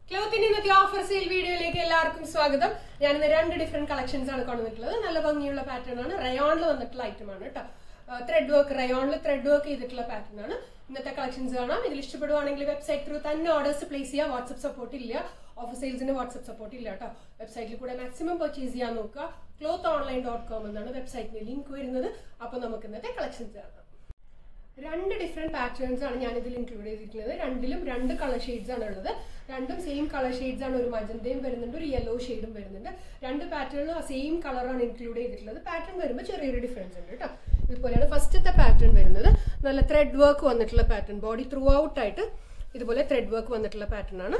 ക്ലോത്തിന്റെ ഇന്നത്തെ offer sale വീഡിയോയിലേക്ക് എല്ലാവർക്കും സ്വാഗതം ഞാനിന്ന് രണ്ട് ഡിഫറെന്റ് കളക്ഷൻസ് ആണ് കൊണ്ടുവന്നിട്ടുള്ളത് നല്ല ഭംഗിയുള്ള പാറ്റേൺ ആണ് റയോണിൽ വന്നിട്ടുള്ള ഐറ്റം ആണ് കേട്ടോ ത്രെഡ് വർക്ക് റയോണിൽ ത്രെഡ് വർക്ക് ചെയ്തിട്ടുള്ള പാറ്റേൺ ആണ് ഇന്നത്തെ കളക്ഷൻസ് കാണാം ഇതിൽ ഇഷ്ടപ്പെടുവാണെങ്കിൽ വെബ്സൈറ്റ് ത്രൂ തന്നെ ഓർഡേഴ്സ് പ്ലേസ് ചെയ്യുക വാട്സ്ആപ്പ് സപ്പോർട്ട് ഇല്ല ഓഫർ സെയിൽസിന് വാട്സ്ആപ്പ് സപ്പോർട്ട് ഇല്ല കേട്ടോ വെബ്സൈറ്റിൽ കൂടെ മാക്സിമം പർച്ചേസ് ചെയ്യാൻ നോക്കുക ക്ലോത്ത് ഓൺലൈൻ ഡോട്ട് കോം എന്നാണ് വെബ്സൈറ്റിന്റെ ലിങ്ക് വരുന്നത് അപ്പൊ നമുക്ക് ഇന്നത്തെ കളക്ഷൻസ് കാണാം രണ്ട് ഡിഫറെന്റ് പാറ്റേൺസ് ആണ് ഞാൻ ഇതിൽ ഇൻക്ലൂഡ് ചെയ്തിട്ടുള്ളത് രണ്ടിലും രണ്ട് കളർ ഷെയ്ഡ്സ് ആണ് ഉള്ളത് രണ്ടും സെയിം കളർ ഷെയ്ഡ്സ് ആണ് ഒരു മജന്തയും വരുന്നുണ്ട് ഒരു യെല്ലോ ഷെയ്ഡും വരുന്നുണ്ട് രണ്ട് പാറ്റേണിലും ആ സെയിം കളറാണ് ഇൻക്ലൂഡ് ചെയ്തിട്ടുള്ളത് പാറ്റേൺ വരുമ്പോൾ ചെറിയൊരു ഡിഫറൻസ് ഉണ്ട് കേട്ടോ ഇതുപോലെയാണ് ഫസ്റ്റത്തെ പാറ്റേൺ വരുന്നത് നല്ല ത്രെഡ് വർക്ക് വന്നിട്ടുള്ള പാറ്റേൺ ബോഡി ത്രൂ ഔട്ട് ആയിട്ട് ഇതുപോലെ ത്രെഡ് വർക്ക് വന്നിട്ടുള്ള പാറ്റേൺ ആണ്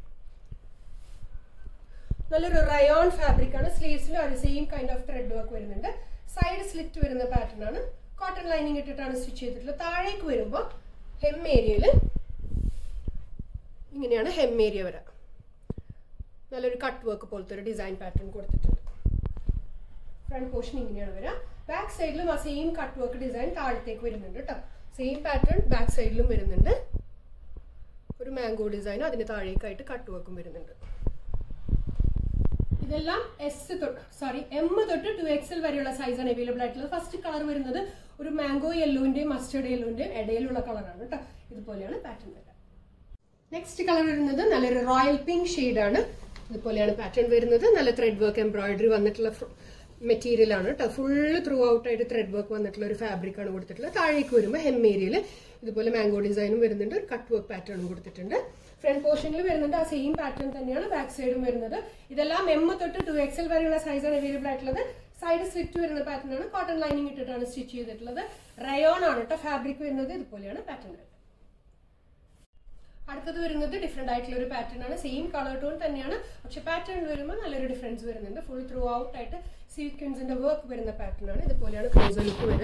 നല്ലൊരു റയോൺ ഫാബ്രിക് ആണ് സ്ലീവ്സിലും ഒരു same kind of thread work വരുന്നുണ്ട് സൈഡ് സ്ലിറ്റ് വരുന്ന പാറ്റേൺ ആണ് കോട്ടൺ ലൈനിങ് ഇട്ടിട്ടാണ് സ്റ്റിച്ച് ചെയ്തിട്ടുള്ളത് താഴേക്ക് വരുമ്പോൾ ഹെം ഏരിയയിൽ ഇങ്ങനെയാണ് ഹെം ഏരിയ വരാം നല്ലൊരു കട്ട് വർക്ക് പോലത്തെ ഒരു ഡിസൈൻ പാറ്റേൺ കൊടുത്തിട്ടുണ്ട് ഫ്രണ്ട് പോർഷൻ ഇങ്ങനെയാണ് വരാം ബാക്ക് സൈഡിലും ആ സെയിം കട്ട് വർക്ക് ഡിസൈൻ താഴത്തേക്ക് വരുന്നുണ്ട് കേട്ടോ സെയിം പാറ്റേൺ ബാക്ക് സൈഡിലും വരുന്നുണ്ട് ഒരു മാംഗോ ഡിസൈനും അതിന് താഴേക്കായിട്ട് കട്ട് വർക്കും വരുന്നുണ്ട് ഇതെല്ലാം എസ് തൊട്ട് സോറി എം തൊട്ട് ടു എക്സൽ വരെയുള്ള സൈസാണ് അവൈലബിൾ ആയിട്ടുള്ളത് ഫസ്റ്റ് കളർ വരുന്നത് ഒരു മാംഗോ യെല്ലോന്റെയും മസ്റ്റേർഡ് യെല്ലോന്റെയും ഇടയിലുള്ള കളറാണ് കേട്ടോ ഇതുപോലെയാണ് പാറ്റേൺ വരിക നെക്സ്റ്റ് കളർ വരുന്നത് നല്ലൊരു റോയൽ പിങ്ക് ആണ് ഇതുപോലെയാണ് പാറ്റേൺ വരുന്നത് നല്ല ത്രെഡ് വർക്ക് എംബ്രോയിഡറി വന്നിട്ടുള്ള മെറ്റീരിയൽ ആണ് കേട്ടോ ഫുള്ള് ത്രൂ ഔട്ട് ആയിട്ട് ത്രെഡ് വർക്ക് വന്നിട്ടുള്ള ഒരു ഫാബ്രിക് ആണ് കൊടുത്തിട്ടുള്ളത് താഴേക്ക് വരുമ്പോൾ ഹെം ഏരിയയിൽ ഇതുപോലെ മാംഗോ ഡിസൈനും വരുന്നുണ്ട് ഒരു കട്ട് വർക്ക് പാറ്റേണും കൊടുത്തിട്ടുണ്ട് ഫ്രണ്ട് പോർഷനിൽ വരുന്നുണ്ട് ആ സെയിം പാറ്റേൺ തന്നെയാണ് ബാക്ക് സൈഡും വരുന്നത് ഇതെല്ലാം എം തൊട്ട് ടു എക്സൽ വരെയുള്ള സൈസാണ് അവൈലബിൾ ആയിട്ടുള്ളത് സൈഡ് സ്ലിറ്റ് വരുന്ന പാറ്റേൺ ആണ് കോട്ടൺ ലൈനിങ് ഇട്ടിട്ടാണ് സ്റ്റിച്ച് ചെയ്തിട്ടുള്ളത് റയോൺ ആണ് കേട്ടോ ഫാബ്രിക് വരുന്നത് ഇതുപോലെയാണ് പാറ്റേൺ വരുന്നത് അടുത്തത് വരുന്നത് ഡിഫറെന്റ് ആയിട്ടുള്ള ഒരു പാറ്റേൺ ആണ് സെയിം കളർ ടോൺ തന്നെയാണ് പക്ഷെ പാറ്റേൺ വരുമ്പോൾ നല്ലൊരു ഡിഫറൻസ് വരുന്നുണ്ട് ഫുൾ ത്രൂ ഔട്ട് ആയിട്ട് സീക്വൻസിന്റെ വർക്ക് വരുന്ന പാറ്റേൺ ആണ് ഇതുപോലെയാണ് ക്ലോസർ ലുക്ക് വരിക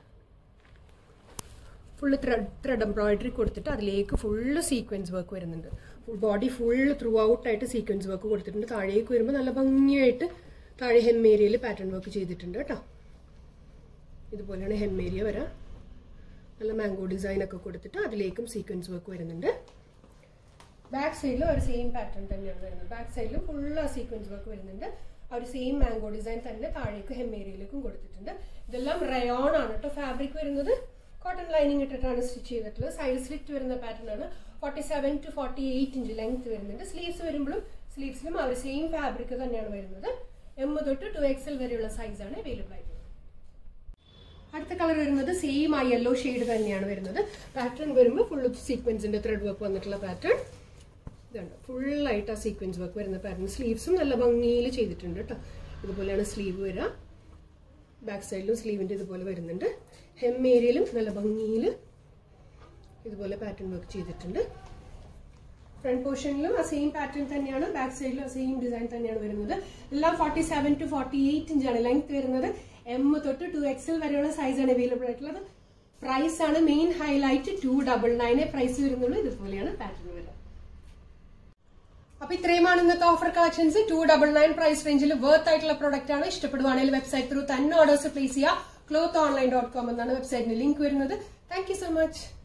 ഫുള്ള് ത്രെഡ് ത്രെഡ് എംബ്രോയിഡറി കൊടുത്തിട്ട് അതിലേക്ക് ഫുള്ള് സീക്വൻസ് വർക്ക് വരുന്നുണ്ട് full body full throughout ആയിട്ട് സീക്വൻസ് വർക്ക് കൊടുത്തിട്ടുണ്ട് താഴേക്ക് വരുമ്പോൾ നല്ല ഭംഗിയായിട്ട് താഴെ ഹെം ഏരിയയിൽ പാറ്റേൺ വർക്ക് ചെയ്തിട്ടുണ്ട് കേട്ടോ ഇതുപോലെയാണ് ഹെം ഏരിയ വരാം നല്ല മാംഗോ ഡിസൈൻ ഒക്കെ കൊടുത്തിട്ട് അതിലേക്കും സീക്വൻസ് വർക്ക് വരുന്നുണ്ട് ബാക്ക് സൈഡിലും ഒരു സെയിം പാറ്റേൺ തന്നെയാണ് വരുന്നത് ബാക്ക് സൈഡിലും ഫുള്ള് ആ സീക്വൻസ് വർക്ക് വരുന്നുണ്ട് ആ ഒരു സെയിം മാംഗോ ഡിസൈൻ തന്നെ താഴേക്ക് ഹെം ഏരിയയിലേക്കും കൊടുത്തിട്ടുണ്ട് ഇതെല്ലാം റയോൺ ആണ് കേട്ടോ ഫാബ്രിക് വരുന്നത് കോട്ടൺ ലൈനിങ് ഇട്ടിട്ടാണ് സ്റ്റിച്ച് ചെയ്തിട്ടുള്ളത് സൈഡ് സ്ലിറ്റ് വരുന്ന പാറ്റേൺ ആണ് forty seven to forty eight inch length വരുന്നുണ്ട് സ്ലീവ്സ് വരുമ്പോഴും സ്ലീവ്സിലും ആ ഒരു സെയിം ഫാബ്രിക് തന്നെയാണ് വരുന്നത് എം തൊട്ട് ടു എക്സൽ വരെയുള്ള സൈസാണ് അവൈലബിൾ ആയിട്ടുള്ളത് അടുത്ത കളർ വരുന്നത് സെയിം ആ യെല്ലോ ഷെയ്ഡ് തന്നെയാണ് വരുന്നത് പാറ്റേൺ വരുമ്പോൾ ഫുള്ള് സീക്വൻസിന്റെ ത്രെഡ് വർക്ക് വന്നിട്ടുള്ള പാറ്റേൺ ഇതുണ്ട് ഫുള്ളായിട്ട് ആ സീക്വൻസ് വർക്ക് വരുന്ന പാറ്റേൺ സ്ലീവ്സും നല്ല ഭംഗിയിൽ ചെയ്തിട്ടുണ്ട് കേട്ടോ ഇതുപോലെയാണ് സ്ലീവ് വരിക ബാക്ക് സൈഡിലും സ്ലീവിന്റെ ഇതുപോലെ വരുന്നുണ്ട് ഹെം ഏരിയയിലും നല്ല ഭംഗിയിൽ ഇതുപോലെ പാറ്റേൺ വർക്ക് ചെയ്തിട്ടുണ്ട് ഫ്രണ്ട് പോർഷനിലും ആ സെയിം പാറ്റേൺ തന്നെയാണ് ബാക്ക് സൈഡിലും ആ സെയിം ഡിസൈൻ തന്നെയാണ് വരുന്നത് എല്ലാം forty seven to forty eight ഇഞ്ചാണ് ലെങ്ത് വരുന്നത് എം തൊട്ട് ടു എക്സൽ വരെയുള്ള സൈസാണ് അവൈലബിൾ ആയിട്ടുള്ളത് പ്രൈസ് ആണ് main highlight two double nine price വരുന്നുള്ളൂ ഇതുപോലെയാണ് പാറ്റേൺ വരുന്നത് അപ്പൊ ഇത്രയുമാണ് ഇന്നത്തെ offer collections two double nine price റേഞ്ചിൽ വർത്ത് ആയിട്ടുള്ള പ്രൊഡക്റ്റ് ആണ് ഇഷ്ടപ്പെടുവാണെങ്കിൽ വെബ്സൈറ്റ് ത്രൂ തന്നെ ഓർഡേഴ്സ് പ്ലേസ് ചെയ്യുക ക്ലോത്ത് ഓൺലൈൻ ഡോട്ട് കോം എന്നാണ് വെബ്സൈറ്റിന് ലിങ്ക് വരുന്നത് താങ്ക് സോ മച്ച്